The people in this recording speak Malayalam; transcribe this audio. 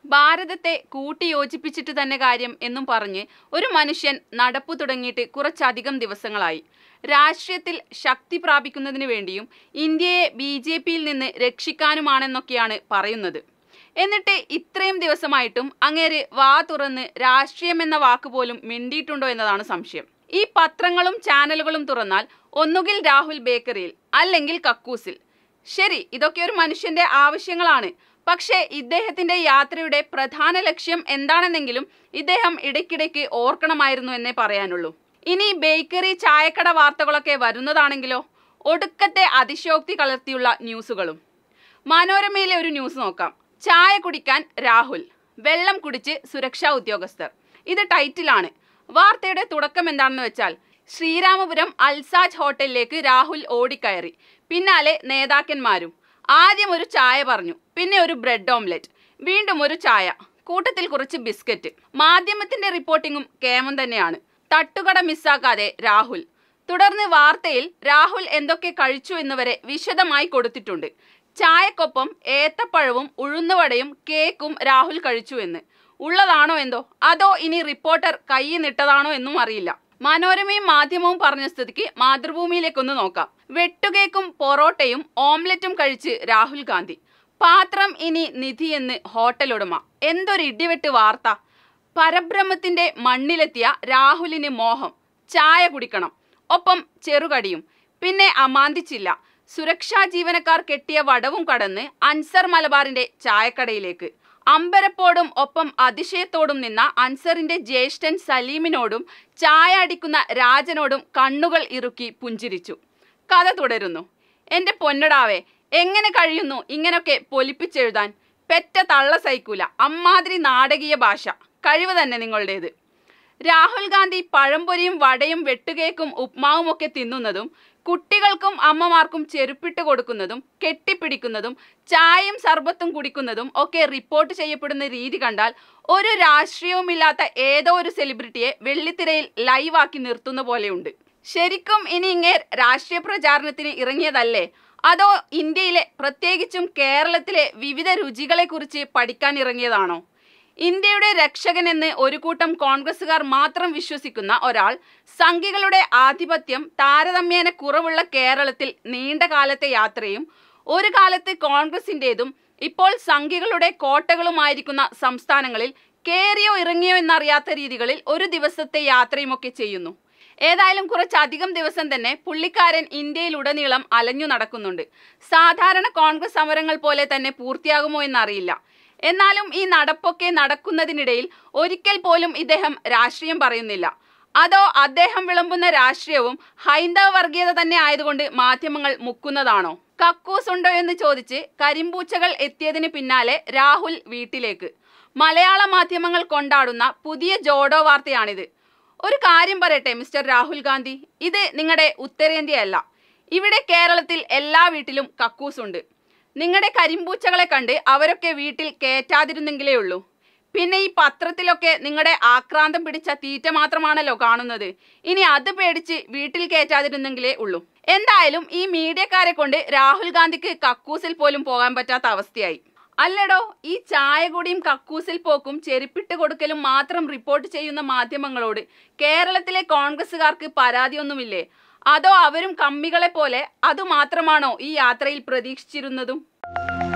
ഭാരതത്തെ കൂട്ടിയോജിപ്പിച്ചിട്ട് തന്നെ കാര്യം എന്നും പറഞ്ഞ് ഒരു മനുഷ്യൻ നടപ്പു തുടങ്ങിയിട്ട് കുറച്ചധികം ദിവസങ്ങളായി രാഷ്ട്രീയത്തിൽ ശക്തി പ്രാപിക്കുന്നതിന് വേണ്ടിയും ഇന്ത്യയെ ബി ജെ പിയിൽ നിന്ന് രക്ഷിക്കാനുമാണെന്നൊക്കെയാണ് പറയുന്നത് എന്നിട്ട് ഇത്രയും ദിവസമായിട്ടും അങ്ങേര് വാ തുറന്ന് രാഷ്ട്രീയം എന്ന വാക്ക് പോലും മിണ്ടിയിട്ടുണ്ടോ എന്നതാണ് സംശയം ഈ പത്രങ്ങളും ചാനലുകളും തുറന്നാൽ ഒന്നുകിൽ രാഹുൽ ബേക്കറിയിൽ അല്ലെങ്കിൽ കക്കൂസിൽ ശരി ഇതൊക്കെ ഒരു മനുഷ്യന്റെ ആവശ്യങ്ങളാണ് പക്ഷേ ഇദ്ദേഹത്തിന്റെ യാത്രയുടെ പ്രധാന ലക്ഷ്യം എന്താണെന്നെങ്കിലും ഇദ്ദേഹം ഇടയ്ക്കിടയ്ക്ക് ഓർക്കണമായിരുന്നു എന്നേ പറയാനുള്ളൂ ഇനി ബേക്കറി ചായക്കട വാർത്തകളൊക്കെ വരുന്നതാണെങ്കിലോ ഒടുക്കത്തെ അതിശയോക്തി കലർത്തിയുള്ള ന്യൂസുകളും മനോരമയിലെ ഒരു ന്യൂസ് നോക്കാം ചായ കുടിക്കാൻ രാഹുൽ വെള്ളം കുടിച്ച് സുരക്ഷാ ഉദ്യോഗസ്ഥർ ഇത് ടൈറ്റിലാണ് വാർത്തയുടെ തുടക്കം എന്താണെന്ന് വെച്ചാൽ ശ്രീരാമപുരം അൽസാജ് ഹോട്ടലിലേക്ക് രാഹുൽ ഓടിക്കയറി പിന്നാലെ നേതാക്കന്മാരും ആദ്യം ഒരു ചായ പറഞ്ഞു പിന്നെ ഒരു ബ്രെഡ് ഓംലെറ്റ് വീണ്ടും ഒരു ചായ കൂട്ടത്തിൽ കുറച്ച് ബിസ്ക്കറ്റ് മാധ്യമത്തിന്റെ റിപ്പോർട്ടിങ്ങും കേമം തന്നെയാണ് തട്ടുകട മിസ്സാക്കാതെ രാഹുൽ തുടർന്ന് വാർത്തയിൽ രാഹുൽ എന്തൊക്കെ കഴിച്ചു എന്നുവരെ വിശദമായി കൊടുത്തിട്ടുണ്ട് ചായക്കൊപ്പം ഏത്തപ്പഴവും ഉഴുന്നുവടയും കേക്കും രാഹുൽ കഴിച്ചു എന്ന് ഉള്ളതാണോ എന്തോ അതോ ഇനി റിപ്പോർട്ടർ കൈ നിട്ടതാണോ എന്നും അറിയില്ല മനോരമയും മാധ്യമവും പറഞ്ഞ സ്ഥിതിക്ക് മാതൃഭൂമിയിലേക്കൊന്ന് നോക്കാം വെട്ടുകേക്കും പൊറോട്ടയും ഓംലറ്റും കഴിച്ച് രാഹുൽ ഗാന്ധി പാത്രം ഇനി നിധിയെന്ന് ഹോട്ടൽ ഉടമ എന്തൊരു ഇടിവെട്ട് വാർത്ത പരബ്രഹ്മത്തിന്റെ മണ്ണിലെത്തിയ രാഹുലിന് മോഹം ചായ കുടിക്കണം ഒപ്പം ചെറുകടിയും പിന്നെ അമാന്തിച്ചില്ല സുരക്ഷാ ജീവനക്കാർ കെട്ടിയ വടവും കടന്ന് അൻസർ മലബാറിന്റെ ചായക്കടയിലേക്ക് അമ്പരപ്പോടും ഒപ്പം അതിശയത്തോടും നിന്ന അൻസറിന്റെ ജ്യേഷ്ഠൻ സലീമിനോടും ചായ അടിക്കുന്ന രാജനോടും കണ്ണുകൾ ഇറുക്കി പുഞ്ചിരിച്ചു കഥ തുടരുന്നു എന്റെ പൊന്നടാവേ എങ്ങനെ കഴിയുന്നു ഇങ്ങനൊക്കെ പൊലിപ്പിച്ചെഴുതാൻ പെറ്റ തള്ള സൈക്കൂല അമ്മാതിരി നാടകീയ ഭാഷ കഴിവ് തന്നെ നിങ്ങളുടേത് രാഹുൽ ഗാന്ധി പഴംപൊരിയും വടയും വെട്ടുകേക്കും ഉപ്മാവും ഒക്കെ തിന്നുന്നതും കുട്ടികൾക്കും അമ്മമാർക്കും ചെരുപ്പിട്ട് കൊടുക്കുന്നതും കെട്ടിപ്പിടിക്കുന്നതും ചായയും സർബത്തും കുടിക്കുന്നതും ഒക്കെ റിപ്പോർട്ട് ചെയ്യപ്പെടുന്ന രീതി കണ്ടാൽ ഒരു രാഷ്ട്രീയവുമില്ലാത്ത ഏതോ ഒരു സെലിബ്രിറ്റിയെ വെള്ളിത്തിരയിൽ ലൈവാക്കി നിർത്തുന്ന പോലെയുണ്ട് ശരിക്കും ഇനി ഇങ്ങേ രാഷ്ട്രീയ പ്രചാരണത്തിന് ഇറങ്ങിയതല്ലേ അതോ ഇന്ത്യയിലെ പ്രത്യേകിച്ചും കേരളത്തിലെ വിവിധ രുചികളെക്കുറിച്ച് പഠിക്കാൻ ഇറങ്ങിയതാണോ ഇന്ത്യയുടെ രക്ഷകനെന്ന് ഒരു കൂട്ടം കോൺഗ്രസുകാർ മാത്രം വിശ്വസിക്കുന്ന ഒരാൾ സംഘികളുടെ ആധിപത്യം താരതമ്യേന കുറവുള്ള കേരളത്തിൽ നീണ്ട കാലത്തെ യാത്രയും ഒരു കാലത്ത് കോൺഗ്രസിൻ്റെതും ഇപ്പോൾ സംഘികളുടെ കോട്ടകളുമായിരിക്കുന്ന സംസ്ഥാനങ്ങളിൽ കേറിയോ ഇറങ്ങിയോ എന്നറിയാത്ത രീതികളിൽ ഒരു ദിവസത്തെ യാത്രയുമൊക്കെ ചെയ്യുന്നു ഏതായാലും കുറച്ചധികം ദിവസം തന്നെ പുള്ളിക്കാരൻ ഇന്ത്യയിലുടനീളം അലഞ്ഞു നടക്കുന്നുണ്ട് സാധാരണ കോൺഗ്രസ് സമരങ്ങൾ പോലെ തന്നെ പൂർത്തിയാകുമോ എന്നറിയില്ല എന്നാലും ഈ നടപ്പൊക്കെ നടക്കുന്നതിനിടയിൽ ഒരിക്കൽ പോലും ഇദ്ദേഹം രാഷ്ട്രീയം പറയുന്നില്ല അതോ അദ്ദേഹം വിളമ്പുന്ന രാഷ്ട്രീയവും ഹൈന്ദവ വർഗീയത തന്നെ ആയതുകൊണ്ട് മാധ്യമങ്ങൾ മുക്കുന്നതാണോ കക്കൂസ് ഉണ്ടോ എന്ന് ചോദിച്ച് കരിമ്പൂച്ചകൾ എത്തിയതിന് പിന്നാലെ രാഹുൽ വീട്ടിലേക്ക് മലയാള മാധ്യമങ്ങൾ കൊണ്ടാടുന്ന പുതിയ ജോഡോ വാർത്തയാണിത് ഒരു കാര്യം പറയട്ടെ മിസ്റ്റർ രാഹുൽ ഗാന്ധി ഇത് നിങ്ങളുടെ ഉത്തരേന്ത്യയല്ല ഇവിടെ കേരളത്തിൽ എല്ലാ വീട്ടിലും കക്കൂസ് ഉണ്ട് നിങ്ങളുടെ കരിമ്പൂച്ചകളെ കണ്ട് അവരൊക്കെ വീട്ടിൽ കയറ്റാതിരുന്നെങ്കിലേ ഉള്ളൂ പിന്നെ ഈ പത്രത്തിലൊക്കെ നിങ്ങളുടെ ആക്രാന്തം പിടിച്ച തീറ്റ മാത്രമാണല്ലോ കാണുന്നത് ഇനി അത് പേടിച്ച് വീട്ടിൽ കയറ്റാതിരുന്നെങ്കിലേ ഉള്ളൂ എന്തായാലും ഈ മീഡിയക്കാരെ കൊണ്ട് രാഹുൽ ഗാന്ധിക്ക് കക്കൂസിൽ പോലും പോകാൻ പറ്റാത്ത അവസ്ഥയായി അല്ലടോ ഈ ചായ കുടിയും കക്കൂസിൽ പോക്കും ചെരുപ്പിട്ട് കൊടുക്കലും മാത്രം റിപ്പോർട്ട് ചെയ്യുന്ന മാധ്യമങ്ങളോട് കേരളത്തിലെ കോൺഗ്രസുകാർക്ക് പരാതിയൊന്നുമില്ലേ അതോ അവരും കമ്മികളെ പോലെ അതുമാത്രമാണോ ഈ യാത്രയിൽ പ്രതീക്ഷിച്ചിരുന്നതും